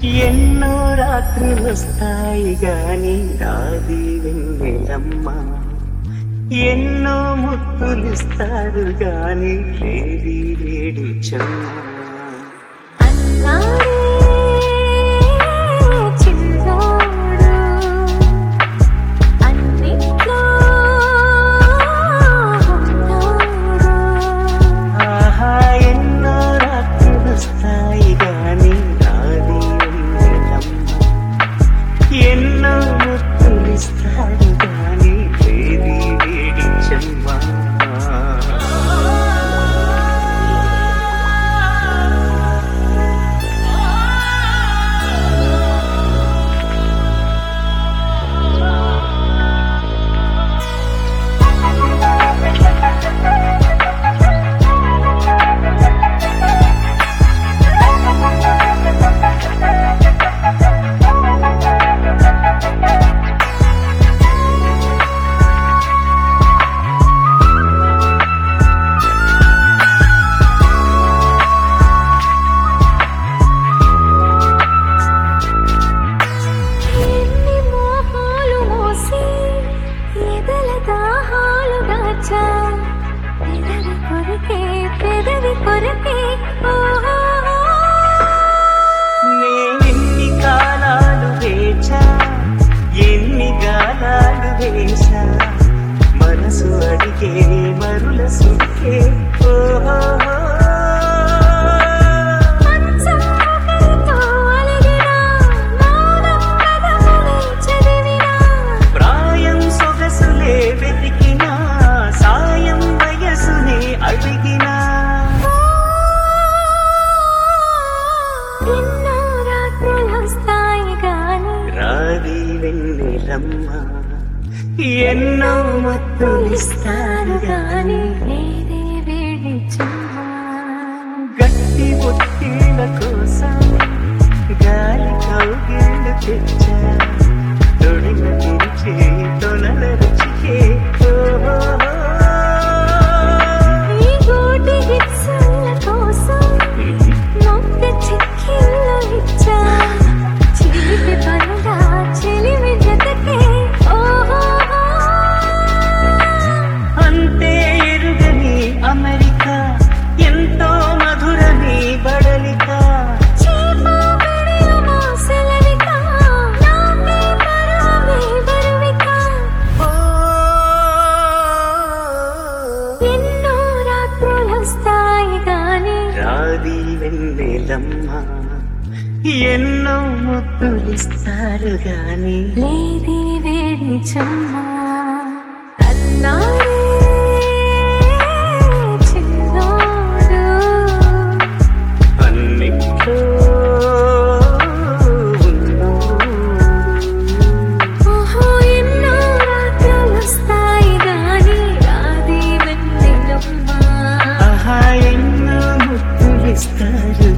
ఎన్నో రాత్రులు వస్తాయి గాని రాది వెన్నెలమ్మ ఎన్నో ముద్దులిస్తారు గాని లేది వేడి చెమ్మ అన్నాడే చిన్నోడు అన్నిట్లో ఉన్నాడు ఆహా ఎన్నో రాత్రులు వస్తాయి గాని రాది వెన్నెలమ్మ ఎన్నో ముద్దులిస్తారు గాని లేది వేడి చెమ్మ ఎన్ని మోహాలు మోసి ఎదల దాహాలు దాచా పెదవి కొరికే పెదవి కొరికే ఓహో నేనెన్ని కాలాలు వేచా ఎన్ని గాలాలు వేసా మనసు అడిగే మరుల సుఖే ఓహో మంచం ఒకరితో అలిగినా మౌనం పదములే చదివినా ప్రాయం సొగసులే వెతికినా సాయం వయసునే అడిగినా ఎన్నో రాత్రులొస్తాయి గాని రాది వెన్నెలమ్మ ఎన్నో మత్తులిస్తారు గాని లేదే వేడి చుమ్మా గట్టి ఒత్తిళ్ళ కోసం గాలి కౌగిళ్ళు తెచ్చా తొడిమ తెరిచే తొలల రుచికే ఓహో. ఈ గూటి గిచ్చుల కోసం నొక్క చిక్కిళ్ళు ఇచ్చా చిలిపి పనుగా చిలిమి జతకే ఓహో అంతే ఎరుగని అమెరికా ఎంతో మధురని బడలిక చీమ విడియుమో సెలవిక నాకే పరమే బరువిక ఓ. ఎన్నో రాత్రులొస్తాయి గాని రాది వెన్నెలమ్మ ఎన్నో ముద్దులిస్తారు గాని లేది వేడి చుమ్మా అన్నాడే చిన్నోడు అన్నిట్లో ఓహో ఎన్నో రాత్రులొస్తాయి గాని రాది వెన్నెలమ్మ ఆహా ఎన్నో ముద్దులిస్తారు